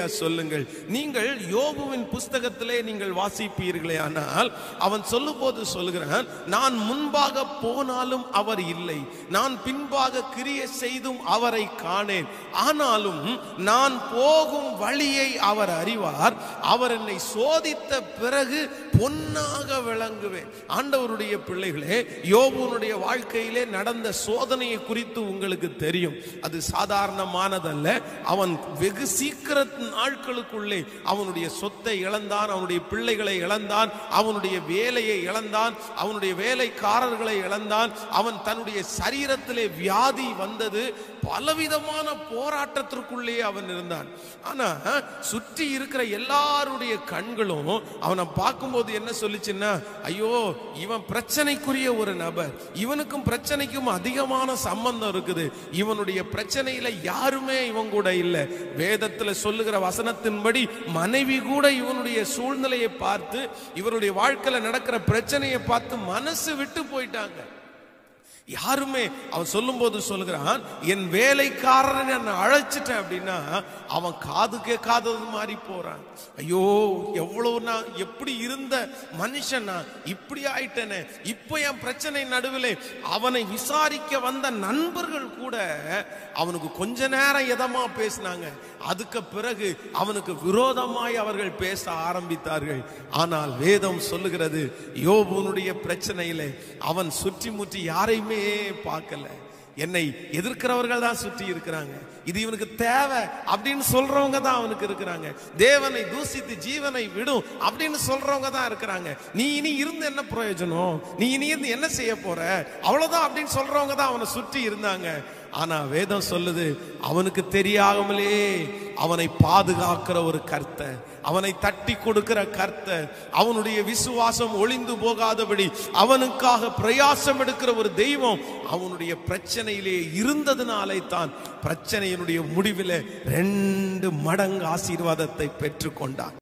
அல்லேலூயா சொல்லுங்கள் நீங்கள் யோபுவின் புஸ்தகத்திலே நீங்கள் வாசிப்பீர்களே ஆனால் அவன் சொல்லும்போது சொல்லுகிறான் நான் முன்பாக போனாலும் அவர் இல்லை நான் பின்பாக கிரிய செய்தும் அவரை காணேன் ஆனாலும் நான் போகும் வழியை அவர் அறிவார் அவர் என்னை சோதித்த பிறகு பொன்னாக விளங்குவேன் ஆண்டவருடைய பிள்ளைகளே யோபுனுடைய வாழ்க்கையிலே நடந்த சோதனையை குறித்து உங்களுக்கு தெரியும் அது சாதாரணமானதல்ல அவன் வெகு சீக்கிர நாட்களுக்குள்ளே அவனுடைய சொத்தை இழந்தான் அவனுடைய பிள்ளைகளை இழந்தான் அவனுடைய வேலையை இழந்தான் அவனுடைய வேலைக்காரர்களை இழந்தான் அவன் தன்னுடைய சரீரத்திலே வியாதி வந்தது பலவிதமான போராட்டத்திற்குள்ளே அவன் இருந்தான் ஆனா சுற்றி இருக்கிற எல்லாருடைய கண்களும் அவனை பார்க்கும்போது என்ன சொல்லுச்சுன்னா ஐயோ இவன் பிரச்சனைக்குரிய ஒரு நபர் இவனுக்கும் பிரச்சனைக்கும் அதிகமான சம்பந்தம் இருக்குது இவனுடைய பிரச்சனையில யாருமே இவன் கூட இல்லை வேதத்துல சொல்லுகிற வசனத்தின்படி மனைவி கூட இவனுடைய சூழ்நிலையை பார்த்து இவருடைய வாழ்க்கையில நடக்கிற பிரச்சனையை பார்த்து மனசு விட்டு போயிட்டாங்க யாருமே அவன் சொல்லும்போது சொல்லுகிறான் என் வேலைக்காரனை நான் அழைச்சிட்டேன் அப்படின்னா அவன் காது கேட்காதது மாதிரி போறான் ஐயோ எவ்வளவு நான் எப்படி இருந்த மனுஷன் நான் இப்படி ஆயிட்டேனே இப்போ என் பிரச்சனை நடுவிலே அவனை விசாரிக்க வந்த நண்பர்கள் கூட அவனுக்கு கொஞ்ச நேரம் எதமா பேசினாங்க அதுக்கு பிறகு அவனுக்கு விரோதமாய் அவர்கள் பேச ஆரம்பித்தார்கள் ஆனால் வேதம் சொல்லுகிறது யோபுனுடைய பிரச்சனையிலே அவன் சுற்றி முற்றி யாரையுமே பார்க்கல என்னை எதிர்க்கிறவர்கள் தான் சுற்றி இருக்கிறாங்க இது இவனுக்கு தேவை அப்படின்னு சொல்றவங்க தான் அவனுக்கு இருக்கிறாங்க தேவனை தூசித்து ஜீவனை விடும் அப்படின்னு சொல்றவங்க தான் இருக்கிறாங்க நீ இனி இருந்து என்ன பிரயோஜனம் நீ இனி இருந்து என்ன செய்ய போற அவ்வளவுதான் அப்படின்னு சொல்றவங்க தான் அவனை சுற்றி இருந்தாங்க ஆனா வேதம் சொல்லுது அவனுக்கு தெரியாமலே அவனை பாதுகாக்கிற ஒரு கர்த்தர் அவனை தட்டி கொடுக்கிற கர்த்தர் அவனுடைய விசுவாசம் ஒளிந்து போகாதபடி அவனுக்காக பிரயாசம் எடுக்கிற ஒரு தெய்வம் அவனுடைய பிரச்சனையிலே இருந்ததுனாலே தான் பிரச்சனையினுடைய முடிவிலே ரெண்டு மடங்கு ஆசீர்வாதத்தை பெற்றுக்கொண்டான்